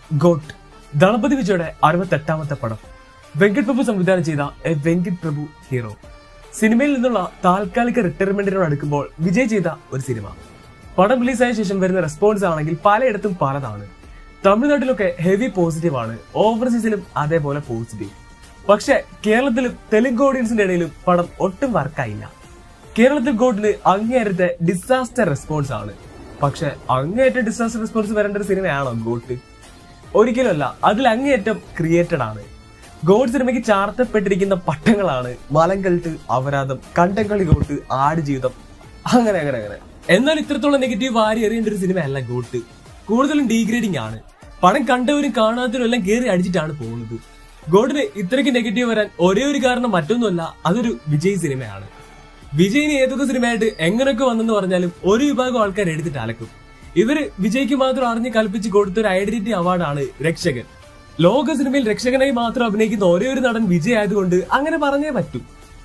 got Thalapathy വിജയുടെ അറുപത്തെട്ടാമത്തെ പടം വെങ്കട് പ്രഭു സംവിധാനം ചെയ്ത എ വെങ്കട് പ്രഭു ഹീറോ സിനിമയിൽ നിന്നുള്ള താൽക്കാലിക റിട്ടയർമെന്റിനോട് അടുക്കുമ്പോൾ വിജയ് ചെയ്ത ഒരു സിനിമ പടം റിലീസായ ശേഷം വരുന്ന റെസ്പോൺസ് ആണെങ്കിൽ പലയിടത്തും പലതാണ് തമിഴ്നാട്ടിലൊക്കെ ഹെവി പോസിറ്റീവ് ആണ് ഓവർസീസിലും അതേപോലെ പോസിറ്റീവ് പക്ഷെ കേരളത്തിലും തെലുങ്ക് ഓഡിയൻസിന്റെ ഇടയിലും പടം ഒട്ടും വർക്കായില്ല കേരളത്തിൽ ഗോഡിന് അങ്ങേയറ്റത്തെ ഡിസാസ്റ്റർ റെസ്പോൺസ് ആണ് പക്ഷെ അങ്ങേയറ്റ ഡിസാസ്റ്റർ റെസ്പോൺസ് വരേണ്ട ഒരു സിനിമയാണോ ഗോട്ട് ഒരിക്കലുമല്ല അതിൽ അങ്ങേയറ്റം ക്രിയേറ്റഡ് ആണ് ഗോഡ് സിനിമയ്ക്ക് ചാർത്തപ്പെട്ടിരിക്കുന്ന പട്ടങ്ങളാണ് മലങ്കൾട്ട് അപരാധം കണ്ടംകളി ഗോട്ട് ആടുജീവിതം അങ്ങനെ അങ്ങനെ അങ്ങനെ എന്നാൽ ഇത്രത്തോളം നെഗറ്റീവ് വാരി എറിയേണ്ട ഒരു സിനിമയല്ല ഗോട്ട് കൂടുതലും ഡീഗ്രേഡിംഗ് ആണ് പണം കണ്ടവരും കാണാത്തവരും എല്ലാം കയറി അടിച്ചിട്ടാണ് പോകുന്നത് ഗോഡിന് ഇത്രയ്ക്ക് നെഗറ്റീവ് വരാൻ ഒരേ ഒരു കാരണം മറ്റൊന്നുമല്ല അതൊരു വിജയ് സിനിമയാണ് വിജയിന് ഏതൊക്കെ സിനിമയായിട്ട് എങ്ങനെയൊക്കെ വന്നെന്ന് പറഞ്ഞാലും ഒരു വിഭാഗം ആൾക്കാർ എടുത്തിട്ട് അലക്കും ഇവര് വിജയ്ക്ക് മാത്രം അറിഞ്ഞ് കൽപ്പിച്ച് കൊടുത്ത ഒരു ഐഡന്റിറ്റി അവാർഡാണ് രക്ഷകൻ ലോക സിനിമയിൽ രക്ഷകനായി മാത്രം അഭിനയിക്കുന്ന ഒരേ ഒരു നടൻ വിജയ് ആയതുകൊണ്ട് അങ്ങനെ പറഞ്ഞേ പറ്റൂ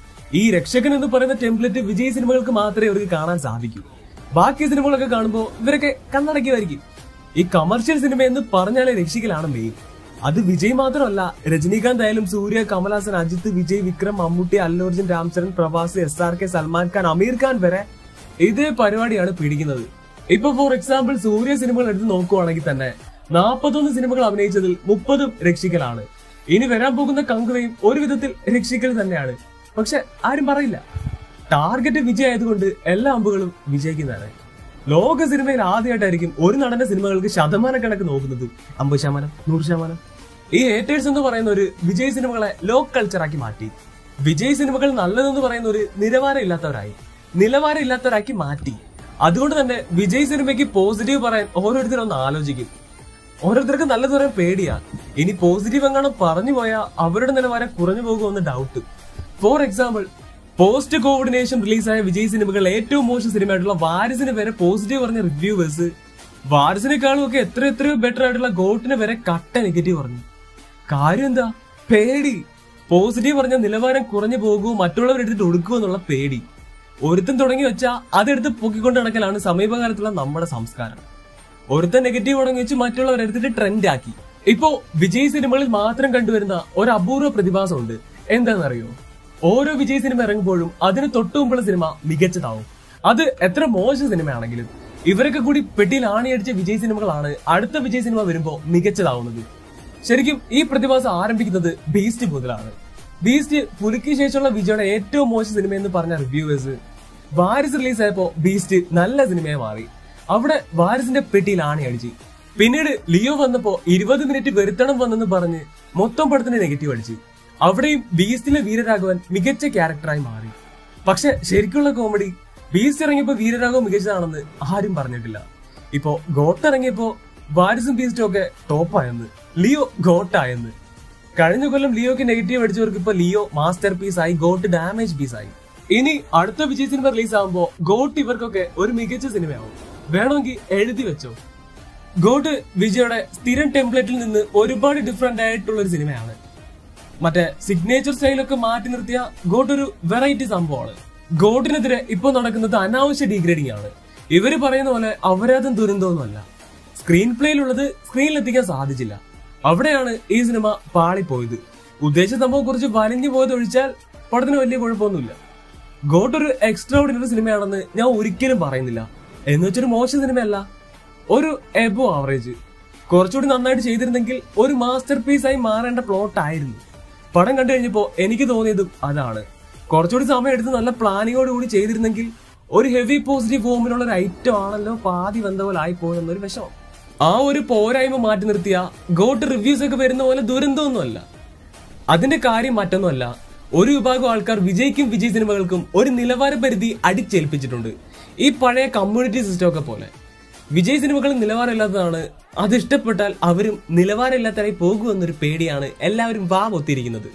ഈ രക്ഷകൻ എന്ന് പറയുന്ന ടെംപ്ലേറ്റ് വിജയ് സിനിമകൾക്ക് മാത്രമേ അവർക്ക് കാണാൻ സാധിക്കൂ ബാക്കി സിനിമകളൊക്കെ കാണുമ്പോൾ ഇവരൊക്കെ കണ്ണടക്കുമായിരിക്കും ഈ കമേഴ്ഷ്യൽ സിനിമ എന്ന് പറഞ്ഞാലേ രക്ഷിക്കലാണ് മെയിൻ അത് വിജയ് മാത്രമല്ല രജനീകാന്ത് ആയാലും Surya Kamal Haasan Ajith Vijay Vikram Mammootty Allu Arjun Ram Charan Prabhas S R K Salman Khan Aamir Khan വരെ ഇതേ പരിപാടിയാണ് പിടിക്കുന്നത് ഇപ്പൊ ഫോർ എക്സാമ്പിൾ സൂര്യ സിനിമകൾ എടുത്ത് നോക്കുവാണെങ്കിൽ തന്നെ നാൽപ്പത്തൊന്ന് സിനിമകൾ അഭിനയിച്ചതിൽ മുപ്പതും രക്ഷിക്കലാണ് ഇനി വരാൻ പോകുന്ന കങ്കുവയും ഒരു വിധത്തിൽ രക്ഷിക്കൽ തന്നെയാണ് പക്ഷെ ആരും പറയില്ല ടാർഗറ്റ് വിജയ് ആയതുകൊണ്ട് എല്ലാ അമ്പുകളും വിജയിക്കുന്നതാണ് ലോക സിനിമയിൽ ആദ്യമായിട്ടായിരിക്കും ഒരു നടന്റെ സിനിമകൾക്ക് ശതമാനക്കണക്ക് നോക്കുന്നത് അമ്പത് ശതമാനം നൂറ് ശതമാനം ഈ ഹേറ്റേഴ്സ് എന്ന് പറയുന്ന ഒരു വിജയ് സിനിമകളെ ലോ കൾച്ചറാക്കി മാറ്റി വിജയ് സിനിമകൾ നല്ലതെന്ന് പറയുന്ന ഒരു നിലവാരം ഇല്ലാത്തവരായി നിലവാരം ഇല്ലാത്തവരാക്കി മാറ്റി അതുകൊണ്ട് തന്നെ വിജയ് സിനിമയ്ക്ക് പോസിറ്റീവ് പറയാൻ ഓരോരുത്തരും ഒന്ന് ആലോചിക്കും ഓരോരുത്തർക്ക് നല്ലത് പറയാൻ പേടിയാ ഇനി പോസിറ്റീവ് എങ്ങാനും പറഞ്ഞു പോയാൽ അവരുടെ നിലവാരം കുറഞ്ഞു പോകുമെന്ന് ഡൗട്ട് ഫോർ എക്സാമ്പിൾ പോസ്റ്റ് കോവിഡിനേഷൻ റിലീസായ വിജയ് സിനിമകൾ ഏറ്റവും മോശം സിനിമയായിട്ടുള്ള വാരിസിന് വരെ പോസിറ്റീവ് പറഞ്ഞ റിവ്യൂവേഴ്സ് വാരിസിനെക്കാളും ഒക്കെ എത്ര എത്രയോ ബെറ്റർ ആയിട്ടുള്ള ഗോട്ടിന് വരെ കട്ട നെഗറ്റീവ് പറഞ്ഞു കാര്യം എന്താ പേടി പോസിറ്റീവ് പറഞ്ഞ നിലവാരം കുറഞ്ഞു പോകുമോ മറ്റുള്ളവർ എടുത്തിട്ട് ഒടുക്കുമോ എന്നുള്ള പേടി ഒരുത്തൻ തുടങ്ങി വെച്ചാൽ അതെടുത്ത് പൊക്കിക്കൊണ്ട് നടക്കലാണ് സമീപകാലത്തുള്ള നമ്മുടെ സംസ്കാരം ഒരുത്തൻ നെഗറ്റീവ് തുടങ്ങി വെച്ച് മറ്റുള്ളവർ എടുത്തിട്ട് ട്രെൻഡ് ആക്കി ഇപ്പോ വിജയ് സിനിമകളിൽ മാത്രം കണ്ടുവരുന്ന ഒരു അപൂർവ പ്രതിഭാസമുണ്ട് എന്താണെന്നറിയോ ഓരോ വിജയ് സിനിമ ഇറങ്ങുമ്പോഴും അതിന് തൊട്ടു മുമ്പുള്ള സിനിമ മികച്ചതാവും അത് എത്ര മോശം സിനിമയാണെങ്കിലും ഇവരൊക്കെ കൂടി പെട്ടിയിൽ ആണിയടിച്ച വിജയ് സിനിമകളാണ് അടുത്ത വിജയ് സിനിമ വരുമ്പോ മികച്ചതാവുന്നത് ശരിക്കും ഈ പ്രതിഭാസം ആരംഭിക്കുന്നത് ബീസ്റ്റ് മുതലാണ് ബീസ്റ്റ് പുലിക്ക് ശേഷമുള്ള വിജയുടെ ഏറ്റവും മോശം സിനിമ എന്ന് പറഞ്ഞ റിവ്യൂവേഴ്സ് വാരിസ് റിലീസ് ആയപ്പോ ബീസ്റ്റ് നല്ല സിനിമയായി മാറി അവിടെ വാരിസിന്റെ പെട്ടിയിൽ ആണി അടിച്ചു പിന്നീട് ലിയോ വന്നപ്പോ ഇരുപത് മിനിറ്റ് വരുത്തണം വന്നെന്ന് പറഞ്ഞ് മൊത്തം പടത്തിന് നെഗറ്റീവ് അടിച്ചു അവിടെയും ബീസ്റ്റിലെ വീരരാഘവൻ മികച്ച ക്യാരക്ടറായി മാറി പക്ഷെ ശരിക്കുള്ള കോമഡി ബീസ്റ്റ് ഇറങ്ങിയപ്പോ വീരരാഘവൻ മികച്ചതാണെന്ന് ആരും പറഞ്ഞിട്ടില്ല ഇപ്പോ ഗോട്ട് ഇറങ്ങിയപ്പോ വാരിസും ബീസ്റ്റും ഒക്കെ ടോപ്പായെന്ന് ലിയോ ഗോട്ടായെന്ന് കഴിഞ്ഞ കൊല്ലം ലിയോക്ക് നെഗറ്റീവ് അടിച്ചവർക്ക് ഇപ്പൊ ലിയോ മാസ്റ്റർ പീസ് ആയി ഗോട്ട് ഡാമേജ് പീസ് ആയി ഇനി അടുത്ത വിജയ് സിനിമ റിലീസ് ആകുമ്പോ ഗോട്ട് ഇവർക്കൊക്കെ ഒരു മികച്ച സിനിമയാവും വേണമെങ്കിൽ എഴുതി വെച്ചോ ഗോട്ട് വിജയുടെ സ്ഥിരം ടെംപ്ലേറ്റിൽ നിന്ന് ഒരുപാട് ഡിഫറെന്റ് ആയിട്ടുള്ള ഒരു സിനിമയാണ് മറ്റേ സിഗ്നേച്ചർ സ്റ്റൈലൊക്കെ മാറ്റി നിർത്തിയ ഗോട്ട് ഒരു വെറൈറ്റി സംഭവമാണ് ഗോട്ടിനെതിരെ ഇപ്പൊ നടക്കുന്നത് അനാവശ്യ ഡീഗ്രേഡിംഗ് ആണ് ഇവര് പറയുന്ന പോലെ അപരാധം ദുരന്തമൊന്നുമല്ല സ്ക്രീൻ പ്ലേയിലുള്ളത് സ്ക്രീനിൽ എത്തിക്കാൻ സാധിച്ചില്ല അവിടെയാണ് ഈ സിനിമ പാളിപ്പോയത് ഉദ്ദേശ സംഭവം കുറച്ച് വലിഞ്ഞു പോയത് ഒഴിച്ചാൽ പടത്തിന് വലിയ കുഴപ്പമൊന്നുമില്ല ഗോട്ട് ഒരു എക്സ്ട്രാ ഓർഡിനറി സിനിമയാണെന്ന് ഞാൻ ഒരിക്കലും പറയുന്നില്ല എന്ന് വെച്ചൊരു മോശം സിനിമയല്ല ഒരു എബോ ആവറേജ് കുറച്ചുകൂടി നന്നായിട്ട് ചെയ്തിരുന്നെങ്കിൽ ഒരു മാസ്റ്റർ പീസ് ആയി മാറേണ്ട പ്ലോട്ട് ആയിരുന്നു പടം കണ്ടു കഴിഞ്ഞപ്പോ എനിക്ക് തോന്നിയതും അതാണ് കുറച്ചുകൂടി സമയം എടുത്ത് നല്ല പ്ലാനിങ്ങോട് കൂടി ചെയ്തിരുന്നെങ്കിൽ ഒരു ഹെവി പോസിറ്റീവ് ഫോമിലുള്ള ഒരു ഐറ്റം ആണല്ലോ പാതി വന്ന പോലെ ആയി പോയെന്നൊരു വിഷമം ആ ഒരു പോരായ്മ മാറ്റി നിർത്തിയ ഗോട്ട് റിവ്യൂസ് ഒക്കെ വരുന്ന പോലെ ദുരന്തമൊന്നുമല്ല അതിന്റെ കാര്യം മറ്റൊന്നുമല്ല ഒരു വിഭാഗം ആൾക്കാർ വിജയ്ക്കും വിജയ് സിനിമകൾക്കും ഒരു നിലവാര പരിധി അടിച്ചേൽപ്പിച്ചിട്ടുണ്ട് ഈ പഴയ കമ്മ്യൂണിറ്റി സിസ്റ്റം ഒക്കെ പോലെ വിജയ് സിനിമകൾ നിലവാരമില്ലാത്തതാണ് അത് ഇഷ്ടപ്പെട്ടാൽ അവരും നിലവാരമില്ലാത്തവരായി പോകുമെന്നൊരു പേടിയാണ് എല്ലാവരും വാ പൊത്തിയിരിക്കുന്നത്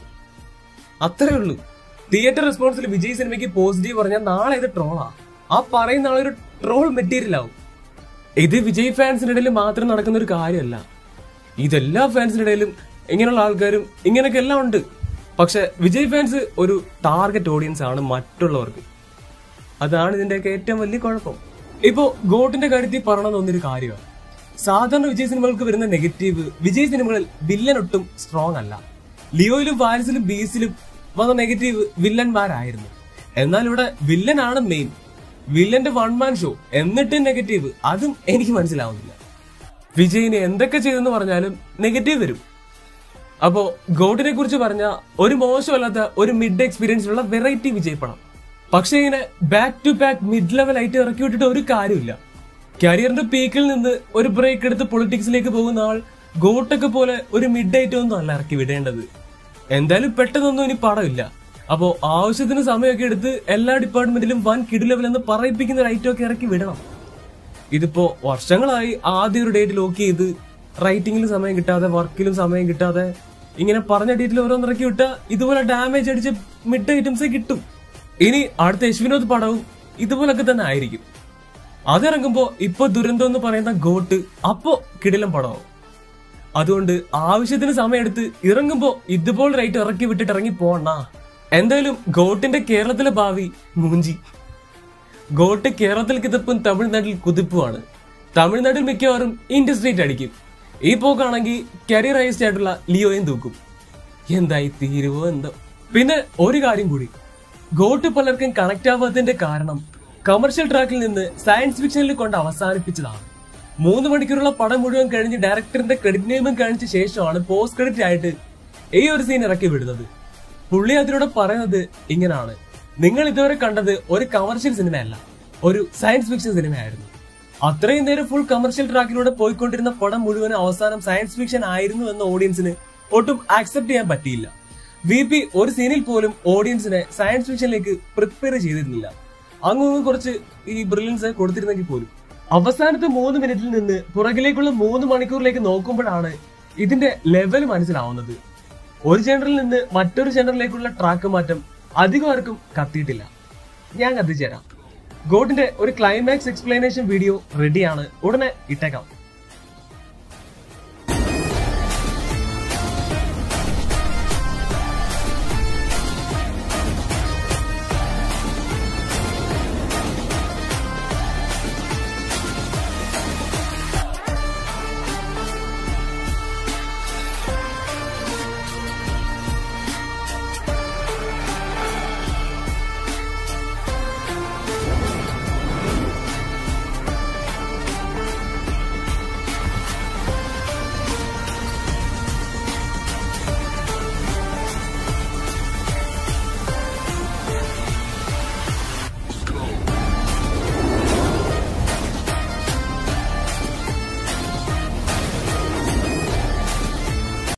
അത്രേ ഉള്ളൂ തിയേറ്റർ റെസ്പോൺസിൽ വിജയ് സിനിമയ്ക്ക് പോസിറ്റീവ് പറഞ്ഞാൽ നാളെ ഇത് ട്രോളാ ആ പറയുന്ന ആളൊരു ട്രോൾ മെറ്റീരിയൽ ആവും ഇത് വിജയ് ഫാൻസിന്റെ ഇടയിൽ മാത്രം നടക്കുന്ന ഒരു കാര്യമല്ല ഇതെല്ലാ ഫാൻസിന്റെ ഇടയിലും ഇങ്ങനെയുള്ള ആൾക്കാരും ഇങ്ങനെയൊക്കെ എല്ലാം ഉണ്ട് പക്ഷെ വിജയ് ഫാൻസ് ഒരു ടാർഗറ്റ് ഓഡിയൻസ് ആണ് മറ്റുള്ളവർക്ക് അതാണ് ഇതിന്റെയൊക്കെ ഏറ്റവും വലിയ കുഴപ്പം ഇപ്പോ ഗോട്ടിന്റെ കാര്യത്തിൽ പറയണമെന്ന് ഒന്നൊരു കാര്യമാണ് സാധാരണ വിജയ് സിനിമകൾക്ക് വരുന്ന നെഗറ്റീവ് വിജയ് സിനിമകളിൽ വില്ലൻ ഒട്ടും സ്ട്രോങ് അല്ല ലിയോയിലും വാരിസിലും ബീസിലും വന്ന നെഗറ്റീവ് വില്ലന്മാരായിരുന്നു എന്നാൽ ഇവിടെ വില്ലനാണ് മെയിൻ വില്ലന്റെ വൺ മാൻ ഷോ എന്നിട്ട് നെഗറ്റീവ് അതും എനിക്ക് മനസ്സിലാവുന്നില്ല വിജയിനെ എന്തൊക്കെ ചെയ്തെന്ന് പറഞ്ഞാലും നെഗറ്റീവ് വരും അപ്പോ ഗോഡിനെ കുറിച്ച് പറഞ്ഞ ഒരു മോശമല്ലാത്ത ഒരു മിഡ് എക്സ്പീരിയൻസ് ഉള്ള വെറൈറ്റി വിജയ് പടം പക്ഷെ ഇങ്ങനെ back to back mid level ആയിട്ട് ഇറക്കി വിട്ടിട്ട് ഒരു കാര്യമില്ല കരിയറിന്റെ പീക്കിൽ നിന്ന് ഒരു ബ്രേക്ക് എടുത്ത് പൊളിറ്റിക്സിലേക്ക് പോകുന്ന ആൾ ഗോട്ടൊക്കെ പോലെ ഒരു മിഡ് ഐറ്റം ഒന്നും അല്ല ഇറക്കി വിടേണ്ടത് എന്തായാലും പെട്ടെന്നൊന്നും ഇനി പടമില്ല അപ്പോ ആവശ്യത്തിന് സമയമൊക്കെ എടുത്ത് എല്ലാ ഡിപ്പാർട്ട്മെന്റിലും വൻ കിടു ലെവൽ എന്ന് പറയിപ്പിക്കുന്ന ഒരു ഐറ്റം ഒക്കെ ഇറക്കി വിടണം ഇതിപ്പോ വർഷങ്ങളായി ആദ്യം ഒരു ഡേറ്റ് ലോക്ക് ചെയ്ത് റൈറ്റിംഗിലും സമയം കിട്ടാതെ വർക്കിലും സമയം കിട്ടാതെ ഇങ്ങനെ പറഞ്ഞ ഡേറ്റിൽ ഓരോന്നിറക്കി വിട്ട ഇതുപോലെ ഡാമേജ് അടിച്ച് മിഡ് ഐറ്റംസേ കിട്ടും ഇനി അടുത്ത യശ്വിനോദ് പടവും ഇതുപോലൊക്കെ തന്നെ ആയിരിക്കും അതിറങ്ങുമ്പോ ഇപ്പൊ ദുരന്തം എന്ന് പറയുന്ന ഗോട്ട് അപ്പോ കിടിലം പടമാവും അതുകൊണ്ട് ആവശ്യത്തിന് സമയമെടുത്ത് ഇറങ്ങുമ്പോ ഇതുപോലെ റൈറ്റ് ഇറക്കി വിട്ടിട്ട് ഇറങ്ങി പോണ എന്തായാലും ഗോട്ടിന്റെ കേരളത്തിലെ ഭാവി മൂഞ്ചി ഗോട്ട് കേരളത്തിൽ കിതപ്പും തമിഴ്നാട്ടിൽ കുതിപ്പുമാണ് തമിഴ്നാട്ടിൽ മിക്കവാറും ഇൻഡസ്ട്രീറ്റ് അടിക്കും ഈ പോക്കാണെങ്കിൽ കരിയർ ഹൈസ്റ്റ് ആയിട്ടുള്ള ലിയോയും തൂക്കും എന്തായി തീരുവോ എന്തോ പിന്നെ ഒരു കാര്യം കൂടി ഗോട്ട് പലർക്കും കണക്ട് ആവാത്തതിന്റെ കാരണം കമേഴ്ഷ്യൽ ട്രാക്കിൽ നിന്ന് സയൻസ് ഫിക്ഷനിൽ കൊണ്ട് അവസാനിപ്പിച്ചതാണ് മൂന്ന് മണിക്കൂറുള്ള പടം മുഴുവൻ കഴിഞ്ഞ് ഡയറക്ടറിന്റെ ക്രെഡിറ്റ് നെയിമും കാണിച്ച ശേഷമാണ് പോസ്റ്റ് ക്രെഡിറ്റ് ആയിട്ട് ഈ ഒരു സീൻ ഇറക്കി വിടുന്നത് പുള്ളി അതിലൂടെ പറയുന്നത് ഇങ്ങനാണ് നിങ്ങൾ ഇതുവരെ കണ്ടത് ഒരു കമേഴ്ഷ്യൽ സിനിമയല്ല ഒരു സയൻസ് ഫിക്ഷൻ സിനിമയായിരുന്നു അത്രയും നേരം ഫുൾ കമേഴ്ഷ്യൽ ട്രാക്കിലൂടെ പോയിക്കൊണ്ടിരുന്ന പടം മുഴുവൻ അവസാനം സയൻസ് ഫിക്ഷൻ ആയിരുന്നു എന്ന ഓഡിയൻസിന് ഒട്ടും ആക്സെപ്റ്റ് ചെയ്യാൻ പറ്റിയില്ല വി പി ഒരു സീനിൽ പോലും ഓഡിയൻസിനെ സയൻസ് ഫിക്ഷനിലേക്ക് പ്രിപ്പയർ ചെയ്തിരുന്നില്ല അങ്ങ് കുറച്ച് ഈ ബ്രില്യൻസ് കൊടുത്തിരുന്നെങ്കിൽ പോലും അവസാനത്തെ മൂന്ന് മിനിറ്റിൽ നിന്ന് പുറകിലേക്കുള്ള മൂന്ന് മണിക്കൂറിലേക്ക് നോക്കുമ്പോഴാണ് ഇതിന്റെ ലെവൽ മനസ്സിലാവുന്നത് ഒരു ജനറിൽ നിന്ന് മറ്റൊരു ജനറിലേക്കുള്ള ട്രാക്ക് മാറ്റം അധികം ആർക്കും കത്തിയിട്ടില്ല ഞാൻ കത്തിച്ചേരാം ഗോഡിന്റെ ഒരു ക്ലൈമാക്സ് എക്സ്പ്ലനേഷൻ വീഡിയോ റെഡിയാണ് ഉടനെ ഇട്ടേക്കാം